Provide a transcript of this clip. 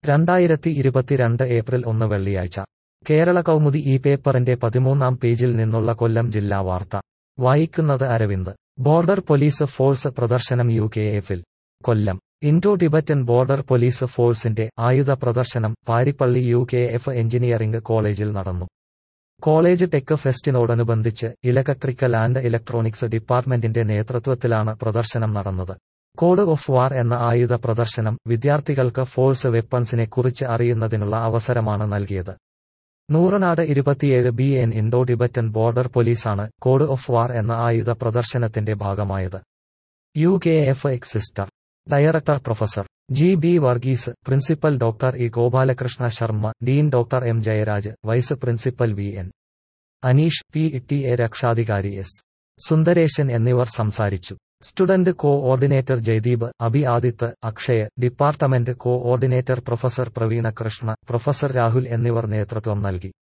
രണ്ടായിരത്തി ഇരുപത്തിരണ്ട് ഏപ്രിൽ ഒന്ന് വെള്ളിയാഴ്ച കേരള കൗമുദി ഈ പേപ്പറിന്റെ പതിമൂന്നാം പേജിൽ നിന്നുള്ള കൊല്ലം ജില്ലാ വാർത്ത വായിക്കുന്നത് അരവിന്ദ് ബോർഡർ പോലീസ് ഫോഴ്സ് പ്രദർശനം യു കെ എഫിൽ Kollam Indo Tibetan border police ഫോഴ്സിന്റെ ആയുധ പ്രദർശനം Paripally U K F engineering കോളേജിൽ നടന്നു കോളേജ് ടെക് ഫെസ്റ്റിനോടനുബന്ധിച്ച് ഇലക്ട്രിക്കൽ ആൻഡ് ഇലക്ട്രോണിക്സ് ഡിപ്പാർട്ട്മെന്റിന്റെ നേതൃത്വത്തിലാണ് പ്രദർശനം നടന്നത് കോഡ് ഓഫ് വാർ എന്ന ആയുധ പ്രദർശനം വിദ്യാർത്ഥികൾക്ക് ഫോഴ്സ് വെപ്പൺസിനെ കുറിച്ച് അറിയുന്നതിനുള്ള അവസരമാണ് നൽകിയത് നൂറനാട് ഇരുപത്തിയേഴ് B N Indo Tibetan border പോലീസാണ് കോഡ് ഓഫ് വാർ എന്ന ആയുധ പ്രദർശനത്തിന്റെ ഭാഗമായത് യു കെ എഫ് എക്സിസ്റ്റർ director professor G B Varghese principal doctor E Gopalakrishna Sharma dean doctor M Jayaraj vice principal V N Aneesh P T A രക്ഷാധികാരി എസ് സുന്ദരേശൻ എന്നിവർ സംസാരിച്ചു student coordinator Jayadeep Abhi Adith Akshay department coordinator professor Praveena Krishna professor Rahul എന്നിവർ നേതൃത്വം നൽകി